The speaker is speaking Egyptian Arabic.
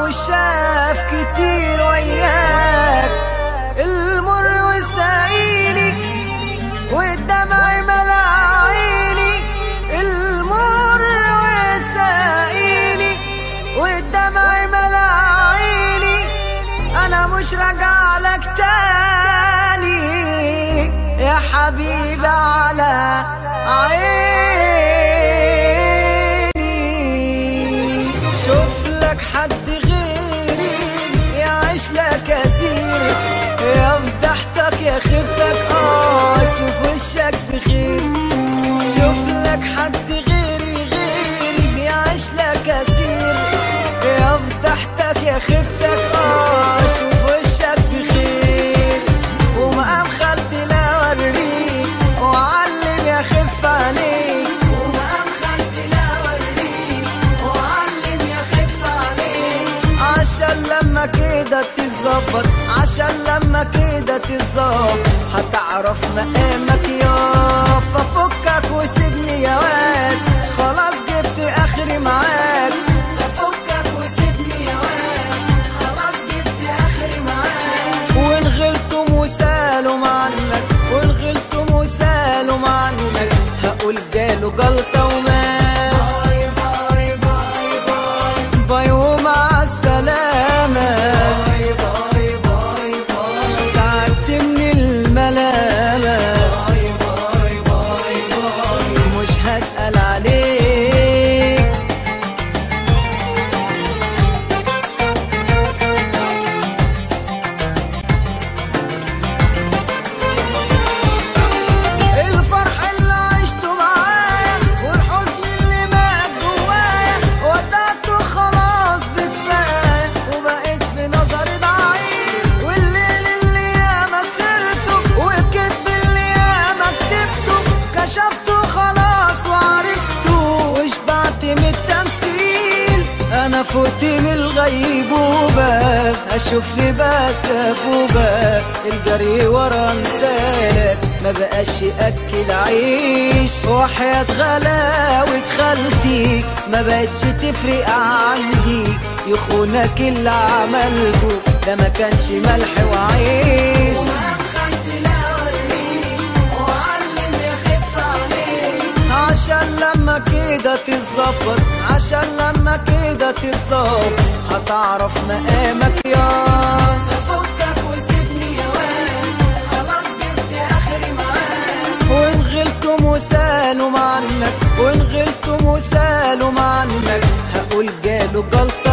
وشاف كتير وياك المر وسايلي والدمع ملا عيني المر وسايلي والدمع ملا عيني انا مش راجع لك تاني يا حبيبي على عيني شوف لك حد غيري يعيش لك اسير يا فضحتك يا خيبتك اه شوف وشك بخير شوف لك حد غيري غيري بيعيش لك اسير يا فضحتك يا خيبتك اه شوف وشك بخير ومقام خالتي لا اوريك وعلم يا خف عليك ومقام خالتي لا اوريك وعلم يا خف عليك عشان لما كده تتظبط عشان لما كده تتظبط هتعرف مقامك يا ففكك وسيبني يا واد خلاص جبت اخري معاك ففكك وسيبني يا واد خلاص جبت اخري معاك وان غلطوا وسالوا عنك وان غلطوا وسالوا عنك هقول جاله جلطه ومات باي باي باي باي باي ومع السلامه باي باي باي باي تعبت من الملامه باي باي باي باي مش هسأل عليك الفرح اللي عشته معايا والحزن اللي مات جوايا ودعته خلاص بكفايه وبقيت في نظري ضعيف والليل اللي ياما سرته والكذب اللي ياما كتبته كشفته خلاص وعرفته وشبعت من التمثيل انا فوت من الغيبوبة اشوف لي بس ابوبة الجري ورا مثالك ما بقاش ياكل عيش وحياة غلاوة خالتي ما بقتش تفرق عندي يخونك اللي عملته ده ما كانش ملح وعيش عشان لما كده تتظبط عشان لما كده تتظبط هتعرف مقامك يا فكك وسيبني يا واد خلاص جبت اخري معاك وان غلطوا وسالوا عنك وان غلطوا وسالوا عنك هقول جاله جلطه